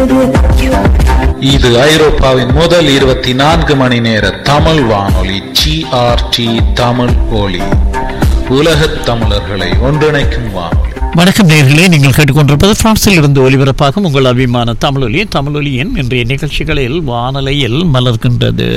இது ஐரோப்பாவின் முதல் இருபத்தி நான்கு மணி நேர தமிழ் வானொலி ஜிஆர்டி தமிழ் ஒலி உலகத் தமிழர்களை ஒன்றிணைக்கும் வானொலி வணக்கம் நேர்களே நீங்கள் கேட்டுக்கொண்டிருப்பது பிரான்சில் இருந்து ஒலிபரப்பாகும் உங்கள் அபிமான தமிழொலி தமிழொலியின் இன்றைய நிகழ்ச்சிகளில் வானலையில் மலர்கின்றது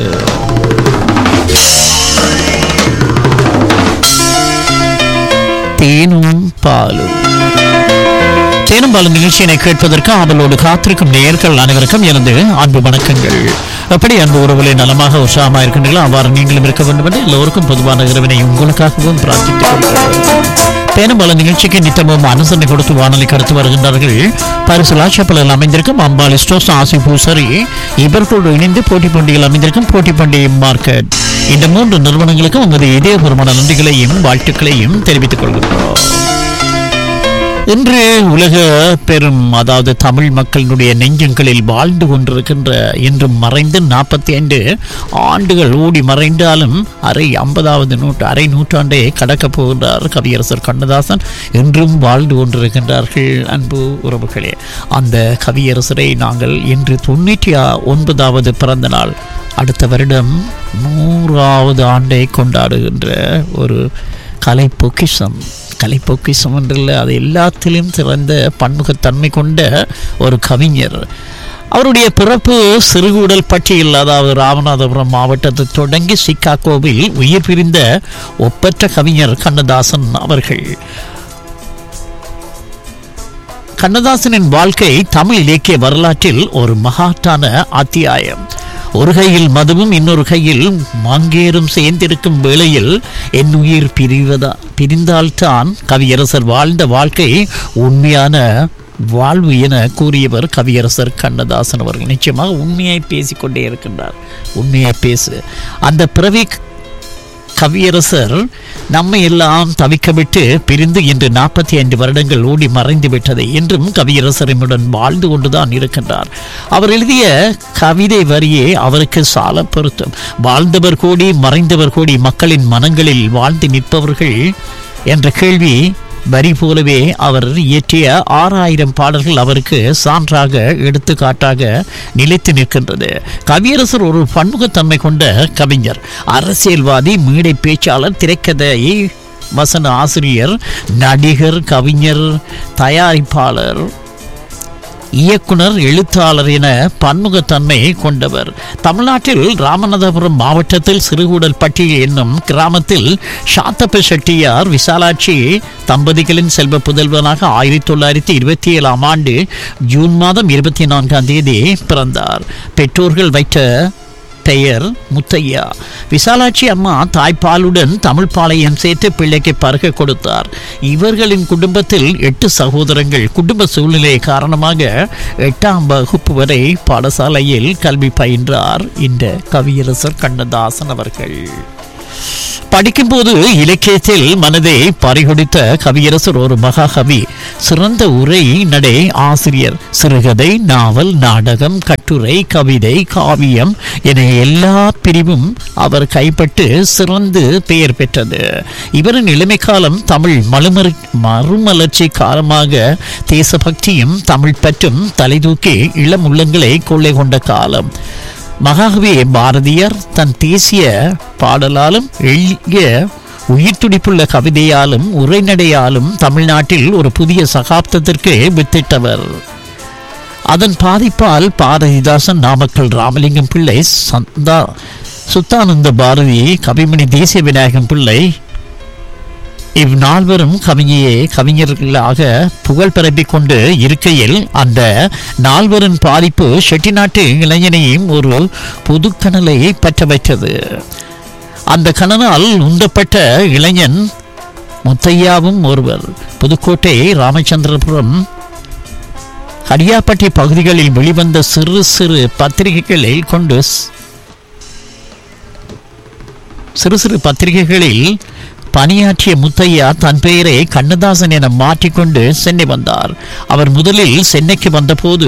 தேனும் பாலும் தேனும் பாலும் நிகழ்ச்சியினை கேட்பதற்கு ஆவலோடு காத்திருக்கும் நேயர்கள் அனைவருக்கும் எனது அன்பு வணக்கங்கள் எப்படி அன்பு உறவுகளை நலமாக உற்சாகமாக இருக்கின்றீர்களோ அவ்வாறு நீங்களும் இருக்க வேண்டும் என்று எல்லோருக்கும் பொதுவான இறைவனை உங்களுக்காகவும் பிரார்த்தித்துக் கொள்கிறேன் தேனும் பாலும் நிகழ்ச்சிக்கு நித்தமும் அனுசரணை கொடுத்து வானொலி கடத்து வருகின்றார்கள் பரிசுலாச்சப்பலில் அமைந்திருக்கும் அம்பாள் ஸ்டோஸ் ஆசி பூசரி இவர்களோடு இணைந்து போட்டி பண்டிகையில் அமைந்திருக்கும் போட்டி பண்டிகை மார்க்கெட் இந்த மூன்று நிறுவனங்களுக்கும் உமது இதயபூர்வமான நன்றிகளையும் வாழ்த்துக்களையும் தெரிவித்துக் கொள்கின்றோம் இன்று உலக பெரும் அதாவது தமிழ் மக்களினுடைய நெஞ்சங்களில் வாழ்ந்து கொண்டிருக்கின்ற இன்றும் மறைந்து நாற்பத்தி ஐந்து ஆண்டுகள் ஓடி மறைந்தாலும் அரை ஐம்பதாவது நூற்று அரை நூற்றாண்டை கடக்கப் போகின்றார் கவியரசர் கண்ணதாசன் இன்றும் வாழ்ந்து கொண்டிருக்கின்றார்கள் அன்பு உறவுகளே அந்த கவியரசரை நாங்கள் இன்று தொண்ணூற்றி ஒன்பதாவது பிறந்த நாள் அடுத்த வருடம் நூறாவது ஆண்டை கொண்டாடுகின்ற ஒரு கலை பொக்கிஷம் கலை பொக்கிஷம் என்றில்லை அது எல்லாத்திலும் சிறந்த பன்முகத்தன்மை கொண்ட ஒரு கவிஞர் அவருடைய பிறப்பு சிறுகூடல் பட்டியல் அதாவது ராமநாதபுரம் மாவட்டத்தை தொடங்கி சிக்காகோவில் உயிர் பிரிந்த ஒப்பற்ற கவிஞர் கண்ணதாசன் அவர்கள் கண்ணதாசனின் வாழ்க்கை தமிழ் இலக்கிய வரலாற்றில் ஒரு மகாட்டான அத்தியாயம் ஒரு கையில் மதுவும் இன்னொரு கையில் மாங்கேரும் சேர்ந்திருக்கும் வேளையில் என் உயிர் பிரிவதா பிரிந்தால்தான் கவியரசர் வாழ்ந்த வாழ்க்கை உண்மையான வாழ்வு என கூறியவர் கவியரசர் கண்ணதாசன் அவர்கள் நிச்சயமாக உண்மையை பேசிக்கொண்டே இருக்கின்றார் உண்மையை பேசு அந்த பிறவி கவியரசர் நம்மை எல்லாம் தவிக்க விட்டு பிரிந்து இன்று நாற்பத்தி ஐந்து வருடங்கள் ஓடி மறைந்து விட்டது என்றும் கவியரசரினுடன் வாழ்ந்து கொண்டுதான் இருக்கின்றார் அவர் எழுதிய கவிதை வரியே அவருக்கு சால பொருத்தம் வாழ்ந்தவர் கோடி மறைந்தவர் கோடி மக்களின் மனங்களில் வாழ்ந்து நிற்பவர்கள் என்ற கேள்வி வரி போலவே அவர் இயற்றிய ஆறாயிரம் பாடல்கள் அவருக்கு சான்றாக எடுத்துக்காட்டாக நிலைத்து நிற்கின்றது கவியரசர் ஒரு பன்முகத்தன்மை கொண்ட கவிஞர் அரசியல்வாதி மேடை பேச்சாளர் திரைக்கதை வசன ஆசிரியர் நடிகர் கவிஞர் தயாரிப்பாளர் இயக்குனர் எழுத்தாளர் என பன்முகத்தன்மை கொண்டவர் தமிழ்நாட்டில் ராமநாதபுரம் மாவட்டத்தில் சிறுகூடல் பட்டி என்னும் கிராமத்தில் சாத்தப்ப செட்டியார் விசாலாட்சி தம்பதிகளின் செல்வ புதல்வனாக ஆயிரத்தி தொள்ளாயிரத்தி இருபத்தி ஏழாம் ஆண்டு ஜூன் மாதம் இருபத்தி நான்காம் தேதி பிறந்தார் பெற்றோர்கள் வைத்த பெயர் முத்தையா விசாலாட்சி அம்மா தாய்ப்பாலுடன் தமிழ் பாளையம் சேர்த்து பிள்ளைக்கு பருக கொடுத்தார் இவர்களின் குடும்பத்தில் எட்டு சகோதரங்கள் குடும்ப சூழ்நிலை காரணமாக எட்டாம் வகுப்பு வரை பாடசாலையில் கல்வி பயின்றார் இந்த கவியரசர் கண்ணதாசன் அவர்கள் படிக்கும்போது இலக்கியத்தில் மனதை பறிகொடுத்த கவியரசர் ஒரு மகாகவி சிறந்த உரை நடை ஆசிரியர் சிறுகதை நாவல் நாடகம் கட்டுரை கவிதை காவியம் என எல்லா பிரிவும் அவர் கைப்பட்டு சிறந்து பெயர் பெற்றது இவரின் இளமை காலம் தமிழ் மலுமறு மறுமலர்ச்சி காலமாக தேசபக்தியும் தமிழ் பற்றும் தலைதூக்கி இளம் உள்ளங்களை கொள்ளை கொண்ட காலம் மகாகவி பாரதியார் தன் தேசிய பாடலாலும் எளிய உயிர் துடிப்புள்ள கவிதையாலும் உரைநடையாலும் தமிழ்நாட்டில் ஒரு புதிய சகாப்தத்திற்கு வித்திட்டவர் அதன் பாதிப்பால் பாரதிதாசன் நாமக்கல் ராமலிங்கம் பிள்ளை சந்தா சுத்தானந்த பாரதி கவிமணி தேசிய விநாயகம் பிள்ளை இவ்நால்வரும் கவிஞையே கவிஞர்களாக புகழ் பரப்பிக் கொண்டு இருக்கையில் அந்த நால்வரின் பாதிப்பு செட்டிநாட்டு இளைஞனையும் ஒரு புதுக்கணலை பற்ற வைத்தது அந்த கணனால் உந்தப்பட்ட இளைஞன் முத்தையாவும் ஒருவர் புதுக்கோட்டை ராமச்சந்திரபுரம் கடியாப்பட்டி பகுதிகளில் வெளிவந்த சிறு சிறு பத்திரிகைகளை கொண்டு சிறு சிறு பத்திரிகைகளில் பணியாற்றிய முத்தையா தன் பெயரை கண்ணதாசன் என மாற்றிக்கொண்டு சென்னை வந்தார் அவர் முதலில் சென்னைக்கு வந்தபோது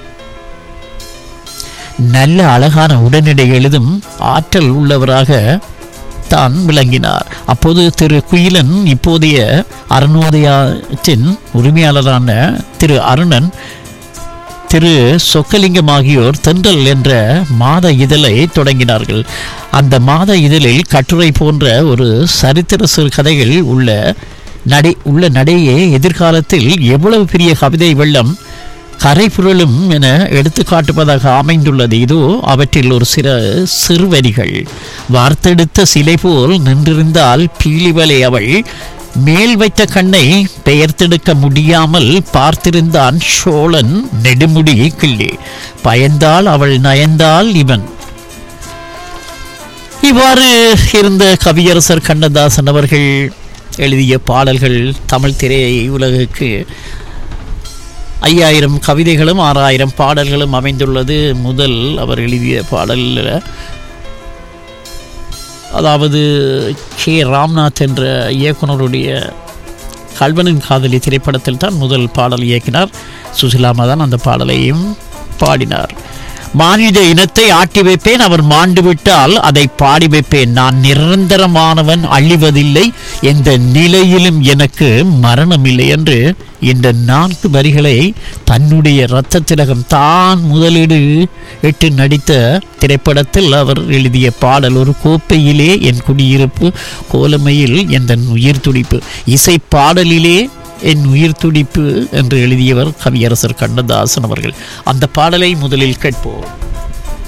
நல்ல அழகான உடனடை எழுதும் ஆற்றல் உள்ளவராக தான் விளங்கினார் அப்போது திரு குயிலன் இப்போதைய அருணோதயத்தின் உரிமையாளரான திரு அருணன் திரு சொக்கலிங்கம் ஆகியோர் தென்றல் என்ற மாத இதழை தொடங்கினார்கள் அந்த மாத இதழில் கட்டுரை போன்ற ஒரு சரித்திர சிறுகதைகள் உள்ள நடை உள்ள நடையே எதிர்காலத்தில் எவ்வளவு பெரிய கவிதை வெள்ளம் கரை புரளும் என எடுத்து காட்டுவதாக அமைந்துள்ளது இதோ அவற்றில் ஒரு சில சிறுவரிகள் வார்த்தெடுத்த சிலை போல் நின்றிருந்தால் பீலிவலை அவள் மேல் வைத்த கண்ணை பெயர்த்தெடுக்க முடியாமல் பார்த்திருந்தான் சோழன் நெடுமுடி கிள்ளி பயந்தால் அவள் நயந்தால் இவன் இவ்வாறு இருந்த கவியரசர் கண்ணதாசன் அவர்கள் எழுதிய பாடல்கள் தமிழ் திரை உலகுக்கு ஐயாயிரம் கவிதைகளும் ஆறாயிரம் பாடல்களும் அமைந்துள்ளது முதல் அவர் எழுதிய பாடலில் அதாவது கே ராம்நாத் என்ற இயக்குனருடைய கல்வனின் காதலி திரைப்படத்தில் தான் முதல் பாடல் இயக்கினார் சுசிலாமா தான் அந்த பாடலையும் பாடினார் மானிட இனத்தை ஆட்டி வைப்பேன் அவர் மாண்டு விட்டால் அதை பாடி வைப்பேன் நான் நிரந்தரமானவன் அழிவதில்லை எந்த நிலையிலும் எனக்கு மரணம் இல்லை என்று இந்த நான்கு வரிகளை தன்னுடைய இரத்த திலகம் தான் முதலீடு இட்டு நடித்த திரைப்படத்தில் அவர் எழுதிய பாடல் ஒரு கோப்பையிலே என் குடியிருப்பு கோலமையில் எந்த உயிர் துடிப்பு இசை பாடலிலே என் உயிர் துடிப்பு என்று எழுதியவர் கவியரசர் கண்ணதாசன் அவர்கள் அந்த பாடலை முதலில் கேட்போம்